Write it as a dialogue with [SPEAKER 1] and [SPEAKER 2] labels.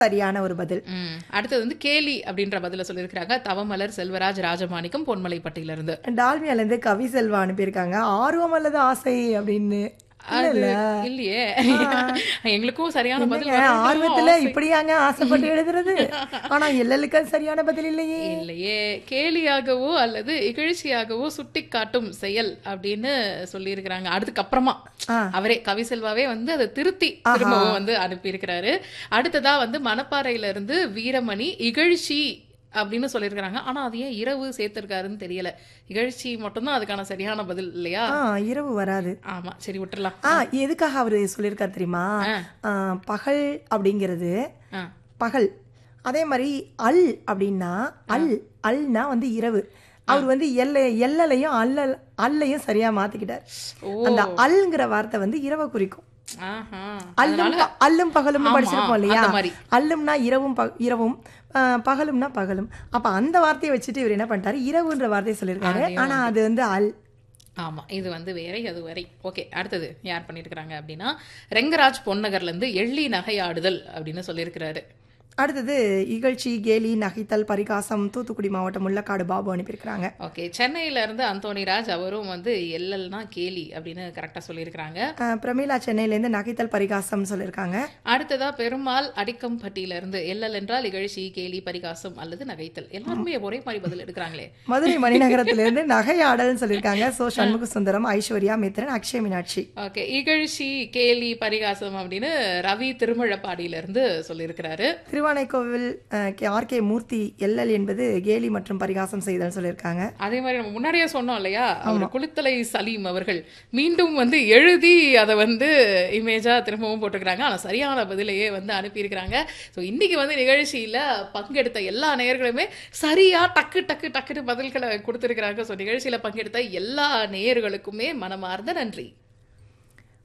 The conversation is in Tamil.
[SPEAKER 1] சரியான ஒரு பதில்
[SPEAKER 2] ம். அடுத்தது வந்து கேலி அப்படின்ற பதில சொல்லியிருக்கிறாங்க தவமலர் செல்வராஜ் ராஜமாணிக்கம் பொன்மலைப்பட்டியில இருந்து
[SPEAKER 1] டால்மியால இருந்து கவி செல்வா அனுப்பியிருக்காங்க ஆர்வம் அல்லது ஆசை அப்படின்னு
[SPEAKER 2] அது
[SPEAKER 1] இல்ல
[SPEAKER 2] இல்லையே எங்களுக்கும் சரியான பதில்
[SPEAKER 1] என்னங்க,
[SPEAKER 2] வரணும்
[SPEAKER 1] ஆர்வத்துல
[SPEAKER 2] ஆசை.
[SPEAKER 1] இப்படியாங்க ஆசைப்பட்டு எழுதுறது ஆனா எல்லலுக்கு அது சரியான பதில் இல்லையே
[SPEAKER 2] இல்லையே கேலியாகவோ அல்லது இகழ்ச்சியாகவோ சுட்டிக்காட்டும் செயல் அப்படின்னு சொல்லியிருக்கிறாங்க அதுக்கப்புறமா
[SPEAKER 1] ஆ.
[SPEAKER 2] அவரே கவிசெல்வாவே வந்து அதை திருத்தி திரும்பவும் வந்து அனுப்பியிருக்கிறாரு அடுத்ததா வந்து மணப்பாறையில இருந்து வீரமணி இகழ்ச்சி அப்படின்னு சொல்லியிருக்கிறாங்க ஆனா அது ஏன் இரவு சேர்த்திருக்காருன்னு தெரியல இகழ்ச்சி மட்டும்தான் அதுக்கான சரியான பதில் இல்லையா
[SPEAKER 1] ஆ இரவு வராது
[SPEAKER 2] ஆமா சரி விட்டுறலாம்
[SPEAKER 1] ஆ எதுக்காக அவரு சொல்லியிருக்காரு தெரியுமா
[SPEAKER 2] ஆ.
[SPEAKER 1] ஆ, பகல் அப்படிங்கிறது
[SPEAKER 2] ஆ.
[SPEAKER 1] பகல் அதே மாதிரி அல் அப்படின்னா அல் அல்னா வந்து இரவு அவர் வந்து எல்லை எல்லலையும் அல்லல் அல்லையும் சரியா மாத்திக்கிட்டார்
[SPEAKER 2] ஓ
[SPEAKER 1] அந்த அல்ங்கிற வார்த்தை வந்து இரவை குறிக்கும்
[SPEAKER 2] ஆஹா
[SPEAKER 1] அல்லும் ப- அல்லும் பகலும்
[SPEAKER 2] ஆமா,
[SPEAKER 1] படிச்சிருப்போம் இல்லையா
[SPEAKER 2] அந்த மாதிரி.
[SPEAKER 1] அல்லும்னா இரவும் பக- இரவும் ஆ, பகலும்னா பகலும் அப்ப அந்த வார்த்தையை வச்சுட்டு இவர் என்ன பண்ணிட்டாரு இரவுன்ற வார்த்தையை சொல்லியிருக்காரு ஆனா அது வந்து அல்
[SPEAKER 2] ஆமா இது வந்து வேறை அது வரை ஓகே அடுத்தது யார் பண்ணியிருக்கிறாங்க அப்படின்னா ரெங்கராஜ் பொன்னகர்ல இருந்து எள்ளி நகையாடுதல் அப்படின்னு சொல்லியிருக்கிறாரு
[SPEAKER 1] அடுத்தது இகழ்ச்சி கேலி நகைத்தல் பரிகாசம் தூத்துக்குடி மாவட்டம் முள்ளக்காடு பாபு அனுப்பியிருக்கிறாங்க
[SPEAKER 2] ஓகே சென்னையில இருந்து அந்தோனி ராஜ் அவரும் வந்து எல்லல்னா கேலி அப்படின்னு கரெக்டா சொல்லியிருக்கிறாங்க
[SPEAKER 1] ஆ, பிரமீளா சென்னையிலேருந்து நகைத்தல் பரிகாசம் சொல்லியிருக்காங்க
[SPEAKER 2] அடுத்ததா பெருமாள் அடிக்கம்பட்டியில இருந்து எல்லல் என்றால் இகழ்ச்சி கேலி பரிகாசம் அல்லது நகைத்தல் எல்லாருமே ஒரே மாதிரி பதில் எடுக்கிறாங்களே
[SPEAKER 1] மதுரை மணிநகரத்திலிருந்து நகையாடல்னு சொல்லியிருக்காங்க சோ சண்முக சுந்தரம் ஐஸ்வர்யா மித்ரன் அக்ஷய் மீனாட்சி
[SPEAKER 2] ஓகே இகழ்ச்சி கேலி பரிகாசம் அப்படின்னு ரவி திருமழப்பாடியில இருந்து சொல்லியிருக்கிறாரு
[SPEAKER 1] திருவானைக்கோவில் ஆர் கே மூர்த்தி எல்எல் என்பது கேலி மற்றும் பரிகாசம் செய்தல் சொல்லியிருக்காங்க
[SPEAKER 2] அதே மாதிரி நம்ம முன்னாடியே சொன்னோம் இல்லையா அவர் குளித்தலை சலீம் அவர்கள் மீண்டும் வந்து எழுதி அதை வந்து இமேஜா திரும்பவும் போட்டிருக்கிறாங்க ஆனா சரியான பதிலையே வந்து அனுப்பியிருக்கிறாங்க ஸோ இன்னைக்கு வந்து நிகழ்ச்சியில பங்கெடுத்த எல்லா நேயர்களுமே சரியா டக்கு டக்கு டக்குன்னு பதில்களை கொடுத்திருக்கிறாங்க ஸோ நிகழ்ச்சியில பங்கெடுத்த எல்லா நேயர்களுக்குமே மனமார்ந்த நன்றி